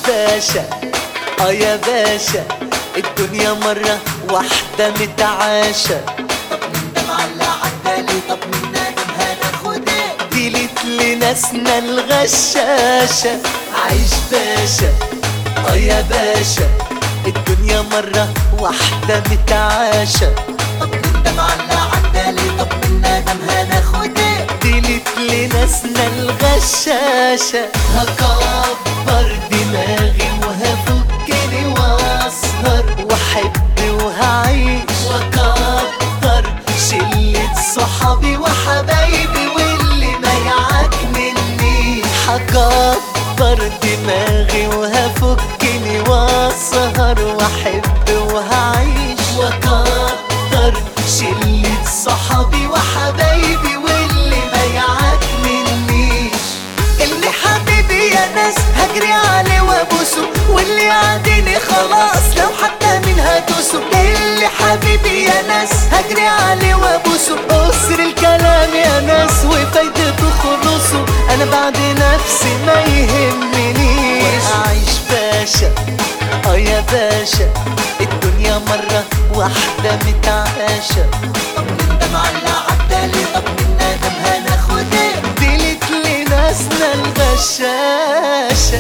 باشا اه يا باشا الدنيا مرة واحدة متعاشة طب من ده معلق عدالي طب من نادم هناخد ايه ديلت لناسنا الغشاشة عيش باشا اه يا باشا الدنيا مرة واحدة متعاشة طب من ده معلق عدالي طب من نادم هناخد ايه ديلت لناسنا الغشاشة هكبر دماغي وهفكني واسهر واحب وهعيش واكتر شلة صحابي وحبايبي واللي ما يعكنني هكبر دماغي وهفكني واسهر واحب وهعيش واكتر شلة صحابي وحبايبي واللي ما يعكننيش اللي حبيبي يا ناس هجري عليه وابوسه واللي يعديني خلاص لو حتى مين هدوسه اللي حبيبي يا ناس هجري عليه وابوسه قصر الكلام يا ناس وفايدته خلصه انا بعد نفسي ما يهمنيش اعيش باشا اه يا باشا الدنيا مرة واحدة متعاشة طب من ده معلق عدالي طب من نادم هناخد ايه ديلت لناسنا الغشاشة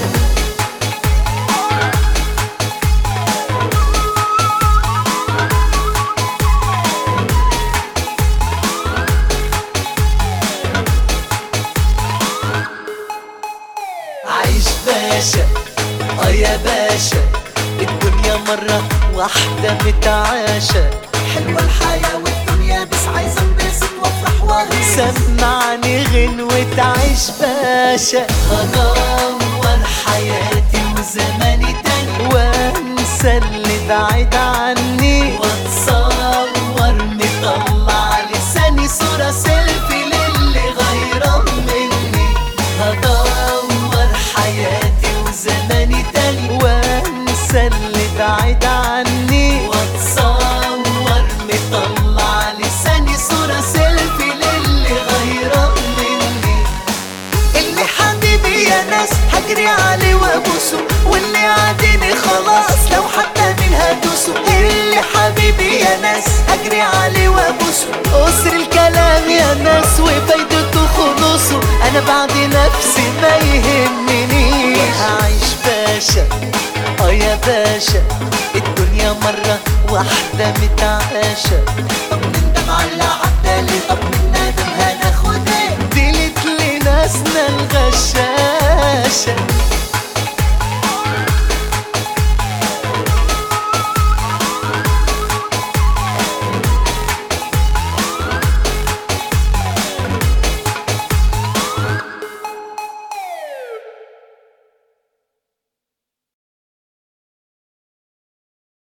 عيش باشا اه يا باشا الدنيا مرة واحدة متعاشة حلوة الحياة والدنيا بس عايزة انبسط وافرح واغيظ سمعني غنوة عيش باشا هدور حياتي وزماني تاني وانسى اللي بعيد عني واتصور مطلع لساني صورة سيلفي للي غيران مني هدور حياتي وزماني تاني وانسى اللي بعيد عني واتصور مطلع لساني صورة سيلفي للي غيران مني اللي حبيبي يا ناس هجري عليه وابوسه واللي عاديني خلاص لو حتى مين هدوسه اللي حبيبي يا ناس هجري عليه وابوسه قصر الكلام يا ناس وفايدته خلصه انا بعد نفسي ما يهمنيش هعيش باشا اه يا باشا الدنيا مرة واحدة متعاشة طب من ده معلق